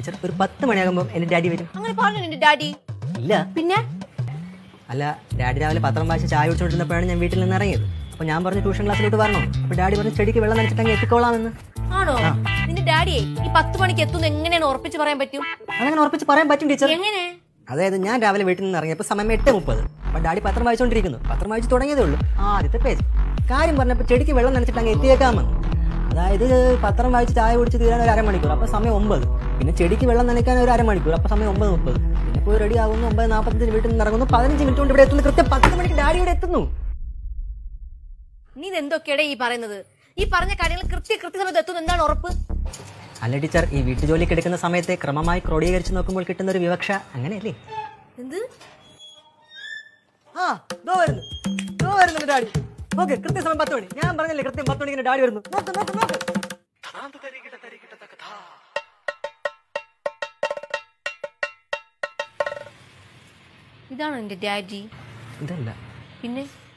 teacher ഒരു പത്ത് മണിയാകുമ്പോൾ എന്റെ ഡാഡി വരും അങ്ങനെ പറഞ്ഞു നിന്റെ ഡാഡി ഇല്ല പിന്നെ അല്ല ഡാഡി രാവിലെ പത്രം വായിച്ച് ചായ കുടിച്ചുകൊണ്ടിരുന്നപ്പോഴാണ് ഞാൻ വീട്ടിൽ നിന്ന് ഇറങ്ങിയത് അപ്പൊ ഞാൻ പറഞ്ഞു ട്യൂഷൻ ക്ലാസ്സിലോട്ട് വരണം അപ്പൊ ഡാഡി പറഞ്ഞു ചെടിക്ക് വെള്ളം നനച്ചിട്ട് അങ്ങ് എത്തിക്കോളാമെന്ന് ആണോ നിന്റെ ഡാഡിയെ ഈ പത്ത് മണിക്ക് എത്തുന്ന എങ്ങനെയാണ് ഉറപ്പിച്ച് പറയാൻ പറ്റും അതങ്ങനെ ഉറപ്പിച്ച് പറയാൻ പറ്റും ടീച്ചർ എങ്ങനെ അതായത് ഞാൻ രാവിലെ വീട്ടിൽ നിന്ന് ഇറങ്ങിയപ്പോൾ സമയം എട്ട് മുപ്പത് അപ്പൊ ഡാഡി പത്രം വായിച്ചുകൊണ്ടിരിക്കുന്നു പത്രം വായിച്ച് തുടങ്ങിയതേ ഉള്ളൂ ആദ്യത്തെ പേജ് കാര്യം പറഞ്ഞപ്പോൾ ചെടിക്ക് വെള്ളം നനച്ചിട്ട് അങ്ങ് എത്തിയേക്കാമെന്ന് അതായത് പത്രം വായിച്ച് ചായ കുടിച്ച് തീരാൻ ഒരു അരമണിക്കൂർ അപ്പൊ സമയം ഒമ്പത് പിന്നെ ചെടിക്ക് വെള്ളം നനയ്ക്കാൻ ഒരു അരമണിക്കൂർ അപ്പൊ സമയം ഒമ്പത് മുപ്പത് പിന്നെ പോയി റെഡി ആകുന്നു ഒമ്പത് നാൽപ്പത്തഞ്ചിന് വീട്ടിൽ നിന്ന് ഇറങ്ങുന്നു പതിനഞ്ച് മിനിറ്റ് കൊണ്ട് ഇവിടെ എത്തുന്നു കൃത്യം പത്ത് മണിക്ക് ഡാഡി ഇവിടെ എത്തുന്നു നീ ഇതെന്തൊക്കെയാടേ ഈ പറയുന്നത് ഈ പറഞ്ഞ കാര്യങ്ങൾ കൃത്യ കൃത്യസമയത്ത് എത്തുന്ന എന്താണ് ഉറപ്പ് അല്ല ടീച്ചർ ഈ വീട്ടുജോലിക്ക് എടുക്കുന്ന സമയത്തെ ക്രമമായി ക്രോഡീകരിച്ച് നോക്കുമ്പോൾ കിട്ടുന്ന ഒരു വിവക്ഷ അങ്ങനെയല്ലേ എന്ത് ആ ദോ വരുന്നു ദോ വരുന്നു ഡാഡി ഓക്കെ കൃത്യസമയം പത്ത് മണി ഞാൻ പറഞ്ഞില്ലേ കൃത്യം പത്ത് മണിക്ക് ഡാഡി വരുന്നു നോക്ക് നോക്ക് നോക്ക് ഇതാണോ നിന്റെ ഡാഡി ഇതല്ല പിന്നെ